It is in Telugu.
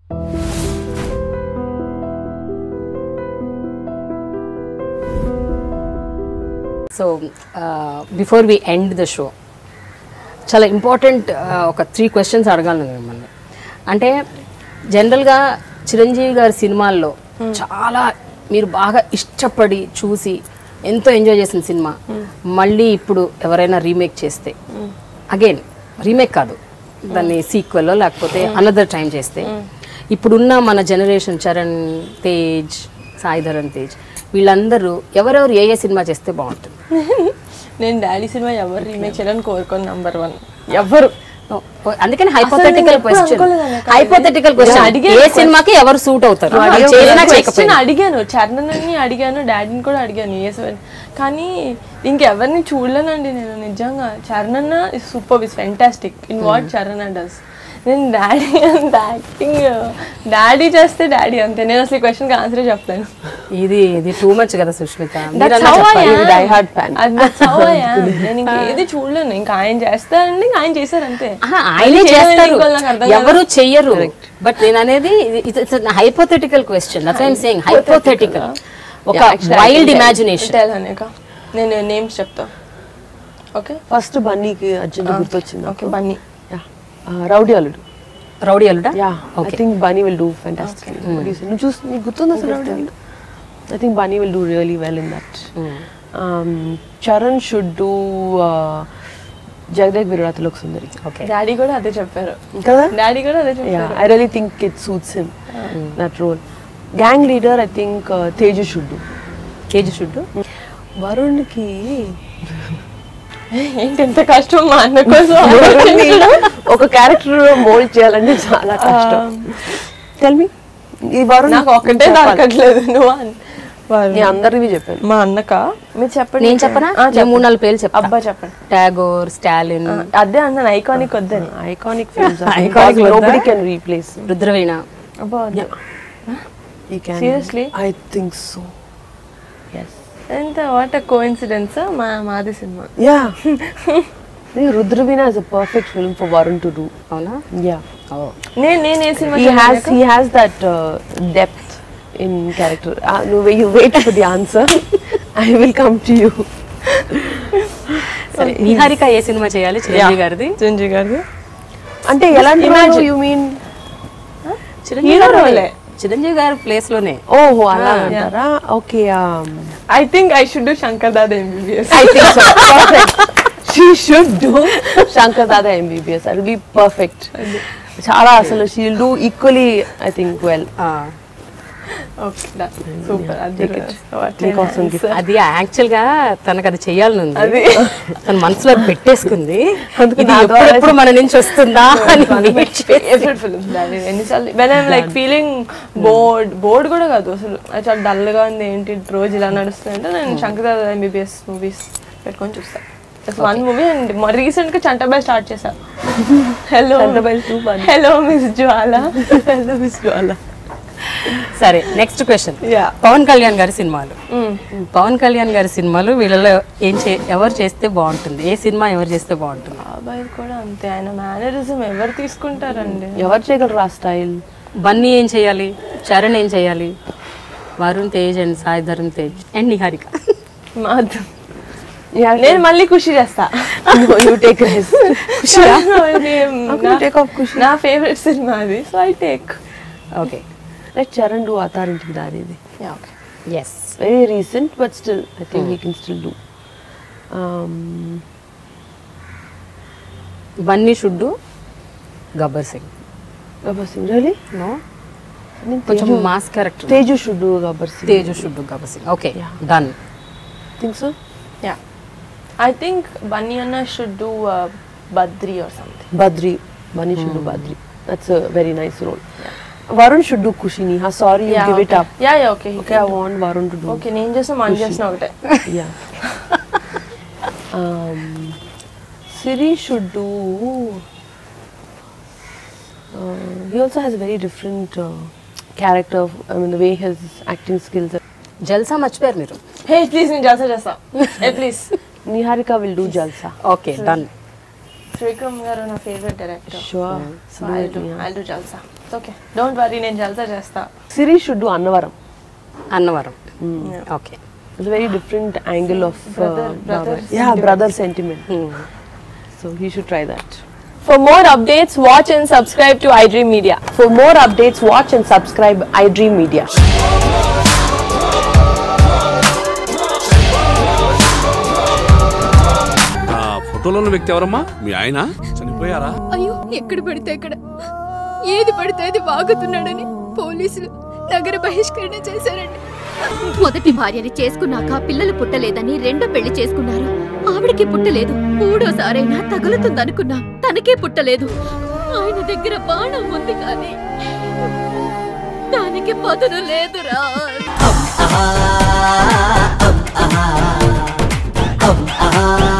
So before we end the show చాలా ఇంపార్టెంట్ ఒక త్రీ క్వశ్చన్స్ అడగాలి నేను మిమ్మల్ని అంటే జనరల్గా చిరంజీవి గారి సినిమాల్లో చాలా మీరు బాగా ఇష్టపడి చూసి ఎంతో ఎంజాయ్ చేసిన సినిమా మళ్ళీ ఇప్పుడు ఎవరైనా రీమేక్ చేస్తే అగైన్ రీమేక్ కాదు దాన్ని సీక్వెల్ లేకపోతే అనదర్ టైం చేస్తే ఇప్పుడున్న మన జనరేషన్ చరణ్ తేజ్ సాయిధరన్ తేజ్ వీళ్ళందరూ ఎవరెవరు ఏ ఏ సినిమా చేస్తే బాగుంటుంది నేను డాడీ సినిమా ఎవరు రీమేక్ చేయాలని కోరుకోను నంబర్ వన్ ఎవరు ఓ, ఓ, అందుకని హైపోథెటికల్ నేను ఎప్పుడు క్వశ్చన్ అనుకోలేదన్న కానీ హైపోథెటికల్ నేను క్వశ్చన్ అడిగాను ఏ సినిమాకి ఎవరు సూట్ అవుతారు వాళ్ళు చేసినా క్వశ్చన్ చేయకపోయినా అడిగాను చరణని అడిగాను డాడీని కూడా అడిగాను ఏ సెవెన్ కానీ ఇంకెవరిని చూడలేనండి నేను నిజంగా చరణ్ అన్న is super is fantastic in what Charan does నేను డాడీ అంత యాక్టింగ్ డాడీ చేస్తే డాడీ అంతే నేను అసలు ఈ క్వశ్చన్కి ఆన్సర్ చెప్పలేను ఇది ఇది టూ మచ్ కదా సుష్మిత That's మీరన్నా how I చెప్పాలి. am. Die hard fan. అది that's how I am. నేను ఇంకా ఏది చూడలేను ఇంకా ఆయన చేస్తారండి ఇంకా ఆయన చేశారు అంతే ఆహా, ఆయనే మళ్ళీ చేయడం చేస్తారు ఎందుకు నాకు అర్థం కాదు. ఎవరు చెయ్యరు బట్ నేను అనేది hypothetical question that's I'm saying hypothetical ఒక Yeah, actually, I wild can tell. Imagination Tell అనేక నేను నేమ్స్ చెప్తా ఓకే ఫస్ట్ బన్నీకి అర్జెంట్ గుర్తొచ్చింది ఓకే బన్నీ యా రౌడీ అల్లుడు రౌడీ అల్లుడా yeah I think Bunny will do fantastic నువ్వు చూసి నీకు గుర్తుంది అసలు Rowdy Alludu I think Bunny will do really well in that Charan should do Jagadek Viratalok Sundari okay daddy కూడా అదే చెప్పారు కదా డాడీ కూడా అదే యా చెప్పారు I really think it suits him that role gang leader I think Teju should do కేజీ షుడ్ వరుణ్కి ఏంటి ఎంత కష్టం మా అన్న కోసం వరుణ్ని ఒక క్యారెక్టర్ మోల్డ్ చేయాలంటే చాలా కష్టం టెల్ మీ ఈ వరుణ్ నాకు ఒక్కటే దొరకట్లేదు నువ్వు అన్- వారు- నేను అందరివి చెప్పాను మా అన్నక మీరు చెప్పండి నేను చెప్పనా ఆ, నేను మూడు నాలుగు పేర్లు చెప్పా అబ్బా చెప్పండి టాగోర్ స్టాలిన్ ఆ, అదే అన్నాను ఐకానిక్ వద్దని ఐకానిక్ ఫిల్మ్స్ Iconic వద్దా? నోబడి కెన్ రీప్లేస్ రుద్రవీణ అబ్బా వద్దు. ఈ can Seriously? I think so yes ఎంత వాట్ కోఇన్సిడెన్స్ మా మాది సినిమా yeah Rudraveena is a perfect film for Varun to do అవునా యా ఓ నేను నేను ఏ సినిమా he has he has that uh, depth in character uh, no you wait for the answer i will come to you Niharika ఏ సినిమా చేయాలి చిరంజీవి గారిది చిరంజీవి గారిది అంటే ఎలాంటి Imagine. You mean Chiranjeevi Hero garu role ఏ. చిరంజీవి గారి ప్లేస్ లోనే ఓహో అలా అంటారా okay I think I should do Shankar Dada MBBS I think so perfect she should do Shankar Dada MBBS అది బి పర్ఫెక్ట్ చాలా అసలు she will do equally I think well ఆ, ఓకే సూపర్ అది Take it. నీకోసం gift. అది యాక్చువల్ గా తనకు అది చేయాలని ఉంది తన మనసులో అది పెట్టేసుకుంది అందుకు ఇది నా ద్వారా ఎప్పుడెప్పుడు మన నుంచి వస్తుందా అని wait చేసి- ఫేవరెట్ ఫిల్మ్ డాడీ ఎన్నిసార్లు when I'm like feeling bored bored కూడా కాదు అసలు అది చాలా డల్ గా ఉంది ఏంటి రోజు ఇలా నడుస్తుంది అంటే నేను శంకర్ దాదా ఎంబీబీఎస్ మూవీస్ పెట్టుకొని చూస్తాను just one movie and recent గా చంటబాయ్ స్టార్ట్ చేశా hello Chantabbai two funny. Hello miss Jwala hello miss Jwala సరే next question Yeah. Pawan Kalyan గారి సినిమాలు పవన్ కళ్యాణ్ గారి సినిమాలు వీళ్ళలో ఏం చే ఎవరు చేస్తే బాగుంటుంది ఏ సినిమా ఎవరు చేస్తే బాగుంటుంది బాబాయ్ కూడా అంతే ఆయన మేనరిజం ఎవరు తీసుకుంటారండి ఎవరు చేయగలరు ఆ స్టైల్ బన్నీ ఏం చేయాలి చరణ్ ఏం చేయాలి వరుణ్ తేజ్ అండ్ సాయి ధరమ్ తేజ్ అండ్ నిహారిక మాధవ్ నేను మళ్ళీ ఖుషి చేస్తా యూ టేక్ రెస్ట్ నా- take off ఖుషి? నా ఫేవరెట్ సినిమా అది so I take okay let Charan do Attarintiki Daari ఇది yes very recent, but still, I think he can still do. Um, Bunny should Gabbar Singh Gabbar Singh, really? No I think కొంచెం Teju, mass character Teju should do Gabbar Singh. Teju should Gabbar Singh okay done Think so? Yeah I think Bunny అన్న should do Badri or something Badri. Bani should do Badri. That's a very nice role. Varun should do Kushini. Ha, sorry, you give it up. Yeah yeah okay Okay, I want Varun to do. Okay నేను చేసిన మన చేసిన ఒకటే Yeah. um, Siri should do. Uh, he also has a very different uh, character. I mean, the way his acting skills. Are. జల్సా మర్చిపోయారు మీరు హే ప్లీజ్ నేను చేస్తా చేస్తా ఏ please Niharika will do Jalsa. Okay done Trivikram garu నా favourite director Sure. So I do I do Jalsa okay don't worry నేను జల్సా చేస్తా Siri should do Annavaram. Annavaram okay It's a very different angle of uh, Brother- brother Baba. Yeah, brother sentiment. So he should try that. For more updates, watch and subscribe to iDream Media. For more updates, watch and subscribe iDream Media. ఆ ఫోటోలో ఉన్న వ్యక్తి ఎవరమ్మా మీ ఆయన చనిపోయారా అయ్యో ఎక్కడ పడితే అక్కడ ఏది పడితే అది వాగుతున్నాడని పోలీసులు నగర బహిష్కరణ చేశారండి మొదటి భార్యని చేసుకున్నాక పిల్లలు పుట్టలేదని రెండో పెళ్లి చేసుకున్నారు ఆవిడకి పుట్టలేదు మూడోసారైనా తగులుతుందనుకున్నాం తనకే పుట్టలేదు ఆయన దగ్గర బాణం ఉంది కానీ దానికి పదును లేదురా ah, ah, ah, ah, ah.